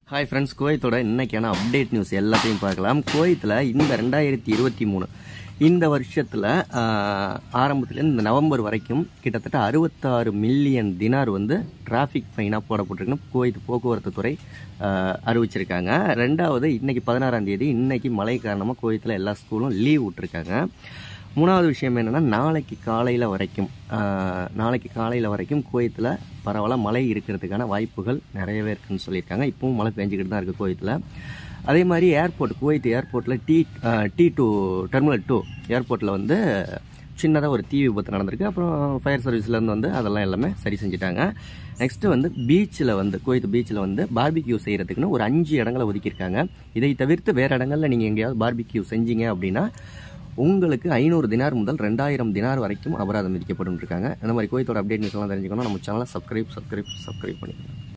hi friends குவைத்தோட இன்னைக்கான update news எல்லாத்தையும் பார்க்கலாம் குவைத்தில் இந்த ரெண்டாயிரத்தி இருபத்தி மூணு இந்த வருஷத்தில் ஆரம்பத்துலேருந்து இந்த நவம்பர் வரைக்கும் கிட்டத்தட்ட அறுபத்தாறு மில்லியன் தினார் வந்து டிராஃபிக் ஃபைனாக போடப்பட்டிருக்குன்னு குவைத் போக்குவரத்து துறை ஆஹ், அறிவிச்சிருக்காங்க ரெண்டாவது இன்னைக்கு பதினாறாம் தேதி இன்னைக்கு மழை காரணமாக குவைத்தில் எல்லா ஸ்கூலும் லீவ் விட்டுருக்காங்க மூணாவது விஷயம் என்னென்னா நாளைக்கு காலையில் வரைக்கும் ஆஹ், நாளைக்கு காலையில் வரைக்கும் குவைத்தில் பரவலாக மழை இருக்கிறதுக்கான வாய்ப்புகள் நிறையவே இருக்குன்னு சொல்லியிருக்காங்க இப்பவும் மழை பெஞ்சிக்கிட்டு தான் இருக்குது குவைத்தில் அதே மாதிரி ஏர்போர்ட் குவைத் ஏர்போர்ட்டில் T T two terminal two ஏர்போர்ட்டில் வந்து சின்னதாக ஒரு தீ விபத்து நடந்திருக்கு அப்புறம் ஃபயர் சர்வீஸ்லேருந்து வந்து அதெல்லாம் எல்லாமே சரி செஞ்சுட்டாங்க நெக்ஸ்ட்டு வந்து பீச்சில் வந்து குவைத் பீச்சில் வந்து பார்பிக்யூ செய்கிறதுக்குன்னு ஒரு அஞ்சு இடங்களை ஒதுக்கியிருக்காங்க இதை தவிர்த்து வேறு இடங்களில் நீங்கள் எங்கேயாவது பார்பிக்யூ செஞ்சீங்க அப்படின்னா உங்களுக்கு ஐநூறு தினார் முதல் ரெண்டாயிரம் தினார் வரைக்கும் அபராதம் விதிக்கப்படும் இருக்காங்க இந்த மாதிரி குவைத்தோட அப்டேட் நியூஸ் எல்லாம் தெரிஞ்சுக்கணும் நம்ம சேனலை சப்ஸ்கிரைப் சப்ஸ்கிரைப் சப்ஸ்கிரைப் பண்ணிக்கணும்